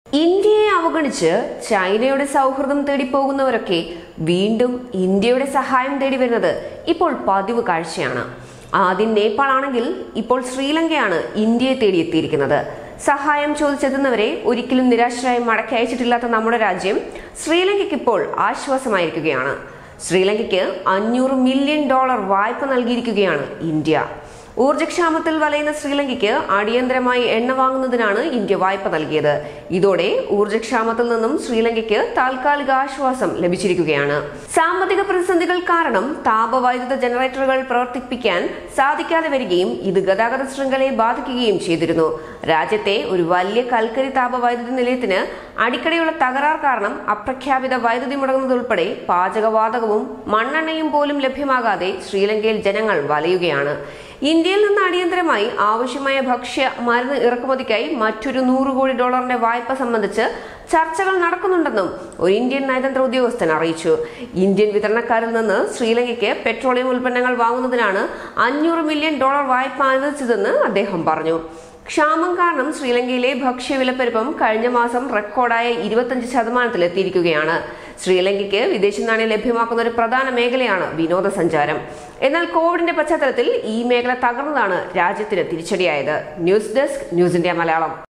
ഇന്ത്യയെ അവഗണിച്ച് ചൈനയുടെ സൗഹൃദം തേടി പോകുന്നവരൊക്കെ വീണ്ടും ഇന്ത്യയുടെ സഹായം തേടി വരുന്നത് ഇപ്പോൾ പതിവ് കാഴ്ചയാണ് ആദ്യം നേപ്പാൾ ആണെങ്കിൽ ഇപ്പോൾ ശ്രീലങ്കയാണ് ഇന്ത്യയെ തേടിയെത്തിയിരിക്കുന്നത് സഹായം ചോദിച്ചെത്തുന്നവരെ ഒരിക്കലും നിരാശരായി മടക്കി അയച്ചിട്ടില്ലാത്ത നമ്മുടെ രാജ്യം ശ്രീലങ്കയ്ക്ക് ഇപ്പോൾ ആശ്വാസമായിരിക്കുകയാണ് ശ്രീലങ്കയ്ക്ക് അഞ്ഞൂറ് മില്യൺ ഡോളർ വായ്പ നൽകിയിരിക്കുകയാണ് ഇന്ത്യ ഊർജ്ജക്ഷാമത്തിൽ വലയുന്ന ശ്രീലങ്കയ്ക്ക് അടിയന്തരമായി എണ്ണ വാങ്ങുന്നതിനാണ് ഇന്ത്യ വായ്പ നൽകിയത് ഇതോടെ ഊർജ്ജക്ഷാമത്തിൽ നിന്നും ശ്രീലങ്കയ്ക്ക് താൽക്കാലിക ആശ്വാസം ലഭിച്ചിരിക്കുകയാണ് സാമ്പത്തിക പ്രതിസന്ധികൾ കാരണം താപവൈദ്യുത ജനറേറ്ററുകൾ പ്രവർത്തിപ്പിക്കാൻ സാധിക്കാതെ വരികയും ഇത് ഗതാഗത ശൃംഖലയെ ബാധിക്കുകയും ചെയ്തിരുന്നു രാജ്യത്തെ ഒരു വലിയ കൽക്കരി താപവൈദ്യുത നിലയത്തിന് അടിക്കടിയുള്ള തകരാർ കാരണം അപ്രഖ്യാപിത വൈദ്യുതി മുടങ്ങുന്നതുൾപ്പെടെ പാചകവാതകവും മണ്ണെണ്ണയും പോലും ലഭ്യമാകാതെ ശ്രീലങ്കയിൽ ജനങ്ങൾ വലയുകയാണ് ഇന്ത്യയിൽ നിന്ന് അടിയന്തരമായി ആവശ്യമായ ഭക്ഷ്യ മരുന്ന് ഇറക്കുമതിക്കായി മറ്റൊരു നൂറ് കോടി ഡോളറിന്റെ വായ്പ സംബന്ധിച്ച് ചർച്ചകൾ നടക്കുന്നുണ്ടെന്നും ഒരു ഇന്ത്യൻ നയതന്ത്ര ഉദ്യോഗസ്ഥൻ അറിയിച്ചു ഇന്ത്യൻ വിതരണക്കാരിൽ നിന്ന് ശ്രീലങ്കയ്ക്ക് പെട്രോളിയം ഉൽപ്പന്നങ്ങൾ വാങ്ങുന്നതിനാണ് അഞ്ഞൂറ് മില്യൺ ഡോളർ വായ്പ അനുവദിച്ചതെന്ന് അദ്ദേഹം പറഞ്ഞു ക്ഷാമം കാരണം ശ്രീലങ്കയിലെ ഭക്ഷ്യവിലപ്പെരുപ്പം കഴിഞ്ഞ മാസം റെക്കോർഡായ ഇരുപത്തഞ്ച് ശതമാനത്തിലെത്തിയിരിക്കുകയാണ് ശ്രീലങ്കയ്ക്ക് വിദേശ നാണ്യം ലഭ്യമാക്കുന്ന ഒരു പ്രധാന മേഖലയാണ് വിനോദസഞ്ചാരം എന്നാൽ കോവിഡിന്റെ പശ്ചാത്തലത്തിൽ ഈ മേഖല തകർന്നതാണ് രാജ്യത്തിന് തിരിച്ചടിയായത് news desk news India Malayalam